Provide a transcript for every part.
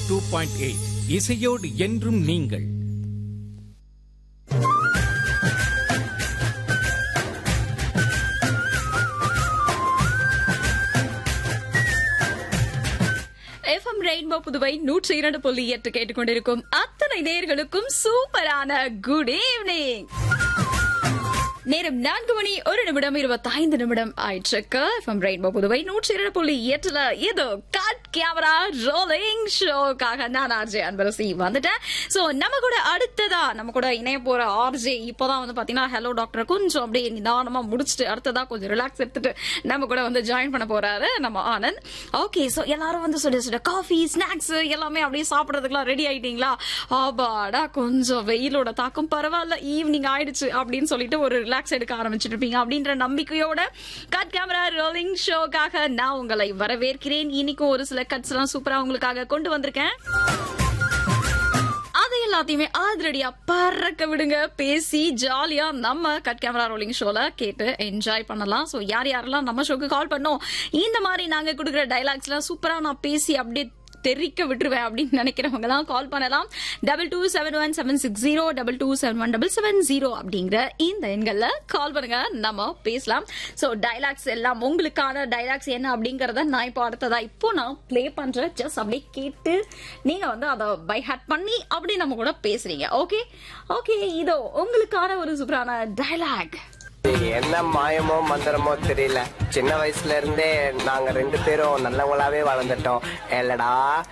Two point eight இசையோடு என்றும் நீங்கள் எஃப்எம் ரெயின்போ புதுவை நூற்றி இரண்டு புள்ளி எட்டு கேட்டுக்கொண்டிருக்கும் அத்தனை நேர்களுக்கும் சூப்பரான குட் ஈவினிங் நேரம் நான்கு மணி ஒரு நிமிடம் இருபத்தைந்து நிமிடம் ஆயிற்றுக்கு எஃப்எம் ரெயின்போ புதுவை நூற்றி இரண்டு புள்ளி எட்டுல இது கட் கேமரா ரோலிங் ஷோக்காக நான் ஆர்ஜே அன்பரசி வந்துட்டேன் சோ நம்ம கூட அடுத்ததா நம்ம கூட இணைய போற ஆர்ஜே இப்போதான் வந்து பாத்தீங்கன்னா ஹலோ டாக்டர் கொஞ்சம் அப்படியே நிதானமா முடிச்சுட்டு அடுத்ததா கொஞ்சம் ரிலாக்ஸ் எடுத்துட்டு நம்ம கூட வந்து ஜாயின் பண்ண போறாரு நம்ம ஆனந்த் ஓகே சோ எல்லாரும் வந்து சுட சுட காஃபி ஸ்நாக்ஸ் எல்லாமே அப்படியே சாப்பிடறதுக்குலாம் ரெடி ஆயிட்டீங்களா ஆபாடா கொஞ்சம் வெயிலோட தாக்கம் பரவாயில்ல ஈவினிங் ஆயிடுச்சு அப்படின்னு சொல்லிட்டு ஒரு ரிலாக்ஸ் எடுக்க ஆரம்பிச்சிட்டு இருப்பீங்க அப்படின்ற நம்பிக்கையோட கட் கேமரா ரோலிங் ஷோக்காக நான் உங்களை வரவேற்கிறேன் இன்னைக்கும் ஒரு சில கட்ஸ் எல்லாம் சூப்பரா உங்களுக்காக கொண்டு வந்திருக்கேன் அது எல்லாத்தையுமே அதிரடியா பறக்க விடுங்க பேசி ஜாலியா நம்ம கட் கேமரா ரோலிங் ஷோல கேட்டு என்ஜாய் பண்ணலாம் சோ யார் யாரெல்லாம் நம்ம ஷோக்கு கால் பண்ணோம் இந்த மாதிரி நாங்க கொடுக்குற டைலாக்ஸ் எல்லாம் சூப்பரா நான் பேசி அப்படியே தெரிக்க விட்டுருவேன் அப்படின்னு நினைக்கிறவங்க தான் கால் பண்ணலாம் double two seven one seven six zero double two seven one double seven zero அப்படிங்கிற இந்த எண்கள்ல கால் பண்ணுங்க நம்ம பேசலாம் சோ டைலாக்ஸ் எல்லாம் உங்களுக்கான டைலாக்ஸ் என்ன அப்படிங்கறத நான் இப்போ அடுத்ததா இப்போ நான் ப்ளே பண்றேன் ஜஸ்ட் அப்படியே கேட்டு நீங்க வந்து அதை பை ஹேட் பண்ணி அப்படி நம்ம கூட பேசுறீங்க ஓகே ஓகே இதோ உங்களுக்கான ஒரு சூப்பரான டைலாக் என்ன மாயமோ மந்திரமோ தெரியல சின்ன வயசுல இருந்தே நாங்க ரெண்டு பேரும் நல்லவங்களாவே வளர்ந்துட்டோம் இல்லடா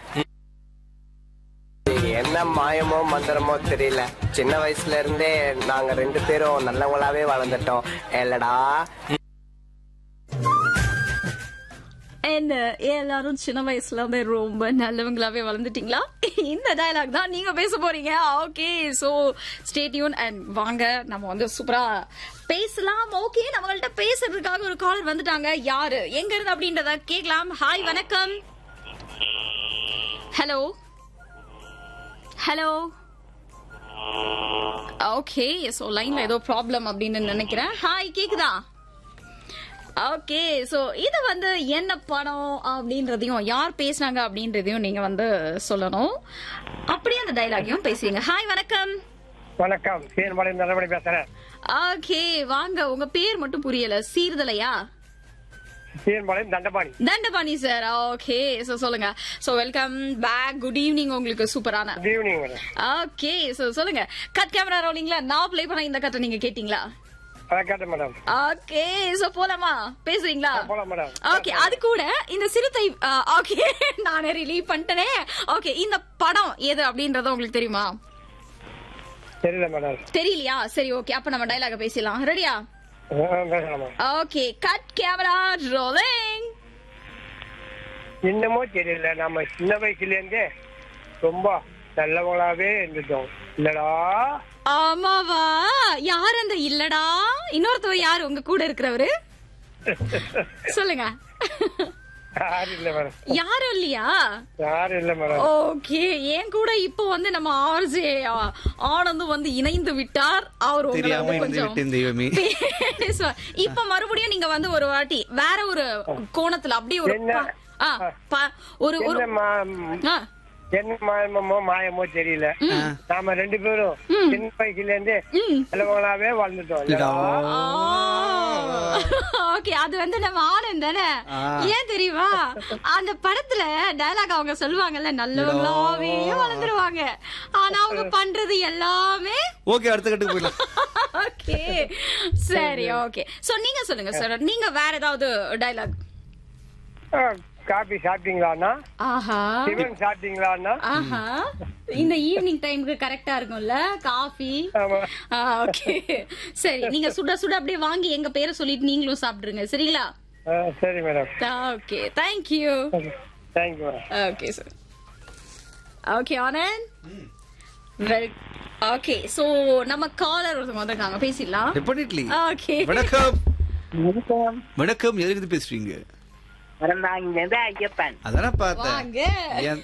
என்ன மாயமோ மந்திரமோ தெரியல சின்ன வயசுல இருந்தே நாங்க ரெண்டு பேரும் நல்லவங்களாவே வளர்ந்துட்டோம் இல்லடா என்ன எல்லாரும் சின்ன வயசுல இருந்து ரொம்ப நல்லவங்களாவே வளர்ந்துட்டீங்களா இந்த டயலாக் தான் நீங்க பேச போறீங்க ஓகே சோ ஸ்டேட்யூன் அண்ட் வாங்க நம்ம வந்து சூப்பரா பேசலாம் ஓகே நம்மள்ட்ட பேசுறதுக்காக ஒரு காலர் வந்துட்டாங்க யாரு எங்க இருந்து அப்படின்றத கேட்கலாம் ஹாய் வணக்கம் ஹலோ ஹலோ ஓகே சோ லைன்ல ஏதோ ப்ராப்ளம் அப்படின்னு நினைக்கிறேன் ஹாய் கேக்குதா ஓகே சோ இது வந்து என்ன படம் அப்படின்றதையும் யார் பேசுனாங்க அப்படின்றதையும் நீங்க வந்து சொல்லணும் அப்படியே அந்த டைலாகையும் பேசுவீங்க ஹாய் வணக்கம் வணக்கம் சீர்மலை நல்லபடி பேசுறேன் ஓகே வாங்க உங்க பேர் மட்டும் புரியல சீர்தலையா Seermalai Dandapani Dandapani sir okay so சொல்லுங்க so welcome back good evening உங்களுக்கு சூப்பரான good evening madam okay so சொல்லுங்க கட் கேமரா ரோலிங்ல நான் ப்ளே பண்ண இந்த கட்டை நீங்க கேட்டீங்களா அதான் கேட்டேன் மேடம் ஓகே சோ போலாமா பேசுறீங்களா போலாம் மேடம் ஓகே அது கூட இந்த சிறுத்தை ஓகே நானே ரிலீவ் பண்ணிட்டேனே ஓகே இந்த படம் எது அப்படின்றது உங்களுக்கு தெரியுமா தெரியல மேடம் தெரியலையா சரி ஓகே அப்ப நம்ம டைலாக பேசலாம் ரெடியா ஆ, பேசலாம் madam okay cut camera rolling இன்னமும் தெரியல நம்ம சின்ன வயசுல இருந்தே ரொம்ப நல்லவங்களாவே இருந்துட்டோம் இல்லடா ஆமாவா யார் அந்த இல்லடா இன்னொருத்தவர் யார் உங்க கூட இருக்கிறவரு சொல்லுங்க யாரும் இல்ல மேடம் யாரும் இல்லையா யாரும் இல்ல மேடம் ஓகே என் கூட இப்போ வந்து நம்ம ஆர்ஜே ஆனந்தும் வந்து இணைந்து விட்டார் அவர் உங்களை தெரியாம வந்து இணைந்து கொஞ்சம் விட்டேன் தெய்வமே. பேசுவார். இப்ப மறுபடியும் நீங்க வந்து ஒரு வாட்டி வேற ஒரு கோணத்துல அப்படியே ஒரு என்ன? ப- ஆ, ப- ஒரு ஒரு என்ன மா- ஆ, என்ன மாயமோ மாயமோ தெரியல நாம ரெண்டு பேரும் சின்ன வயசுல இருந்தே நல்லவங்களாவே வாழ்ந்துட்டோம் இல்லடா ஓகே அது வந்து நம்ம ஆனந்த் தானே ஆ. ஏன் தெரியுமா அந்த படத்துல டயலாக் அவங்க சொல்லுவாங்கல்ல நல்லவங்களாவே வளர்ந்துருவாங்க ஆனா அவங்க பண்றது எல்லாமே ஓகே அடுத்த கட்டுக்கு போயிடலாம் ஓகே சரி ஓகே சோ நீங்க சொல்லுங்க சார் நீங்க வேற ஏதாவது டயலாக் ஆ, காபி சாப்பிட்டீங்களாண்ணா ஆஹா டிஃபன் சாப்பிட்டீங்களாண்ணா ஆஹா இந்த ஈவினிங் டைமுக்கு கரெக்டா இருக்கும்ல காஃபி ஆமா ஓகே சரி நீங்க சுட சுட அப்படியே வாங்கி எங்க பேரை சொல்லிட்டு நீங்களும் சாப்பிடுங்க சரிங்களா ஆ, சரி madam okay thank you thank you madam okay sir okay Anand well okay so நம்ம காலர் ஒருத்தவங்க வந்திருக்காங்க பேசிடலாம் டெபினெட்லி ஓகே வணக்கம் வணக்கம் வணக்கம் எதுக்கு பேசுறீங்க வரந்தாங்க ஐயப்பன் அதானே பார்த்தேன் வாங்க என்